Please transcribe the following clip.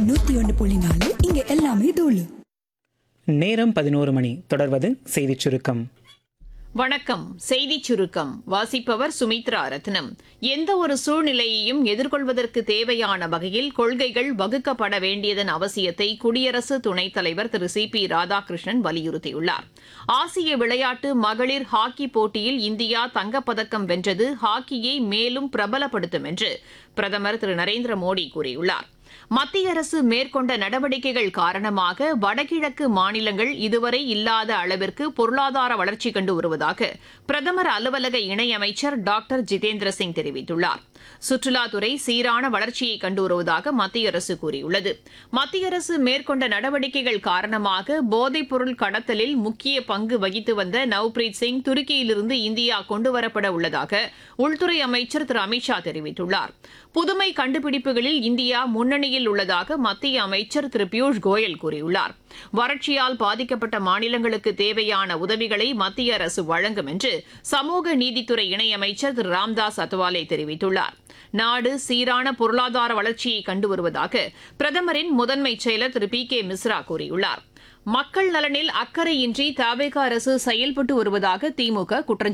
நூத்தி ஒன்று புள்ளி நாலு இங்க எல்லாமே தூளு நேரம் பதினோரு மணி தொடர்வது செய்திச் சுருக்கம் வணக்கம் செய்திச் சுருக்கம் வாசிப்பவர் சுமித்ரா ரத்னம் எந்த ஒரு சூழ்நிலையையும் எதிர்கொள்வதற்கு தேவையான வகையில் கொள்கைகள் வகுக்கப்பட வேண்டியதன் அவசியத்தை குடியரசு துணைத் தலைவர் திரு சி பி ராதாகிருஷ்ணன் வலியுறுத்தியுள்ளார் ஆசிய விளையாட்டு மகளிர் ஹாக்கி போட்டியில் இந்தியா தங்கப்பதக்கம் வென்றது ஹாக்கியை மேலும் பிரபலப்படுத்தும் என்று பிரதமர் திரு நரேந்திர மோடி கூறியுள்ளார் மத்திய அரசு மேற்கொண்ட நடவடிக்கைகள் காரணமாக வடகிழக்கு மாநிலங்கள் இதுவரை இல்லாத அளவிற்கு பொருளாதார வளர்ச்சி கண்டு வருவதாக பிரதமர் அலுவலக இணையமைச்சர் டாக்டர் ஜிதேந்திர சிங் தெரிவித்துள்ளார் சுற்றுலாத்துறை சீரான வளர்ச்சியை கண்டு வருவதாக மத்திய அரசு கூறியுள்ளது மத்திய அரசு மேற்கொண்ட நடவடிக்கைகள் காரணமாக போதைப் பொருள் கடத்தலில் முக்கிய பங்கு வகித்து வந்த நவ்பிரீத் சிங் துருக்கியிலிருந்து இந்தியா கொண்டுவரப்பட உள்ளதாக உள்துறை அமைச்சர் திரு அமித்ஷா தெரிவித்துள்ளார் புதுமை கண்டுபிடிப்புகளில் இந்தியா முன்னணியில் உள்ளதாக மத்திய அமைச்சர் திரு பியூஷ் கோயல் கூறியுள்ளார் வறட்சியால் பாதிக்கப்பட்ட மாநிலங்களுக்கு தேவையான உதவிகளை மத்திய அரசு வழங்கும் என்று சமூக நீதித்துறை இணையமைச்சர் திரு ராம்தாஸ் அத்வாலே தெரிவித்துள்ளார் நாடு சீரான பொருளாதார வளர்ச்சியை கண்டு வருவதாக பிரதமரின் முதன்மை செயலர் திரு பி கே மிஸ்ரா கூறியுள்ளார் மக்கள் நலனில் அக்கறையின்றி தவேக அரசு செயல்பட்டு வருவதாக திமுக குற்றம்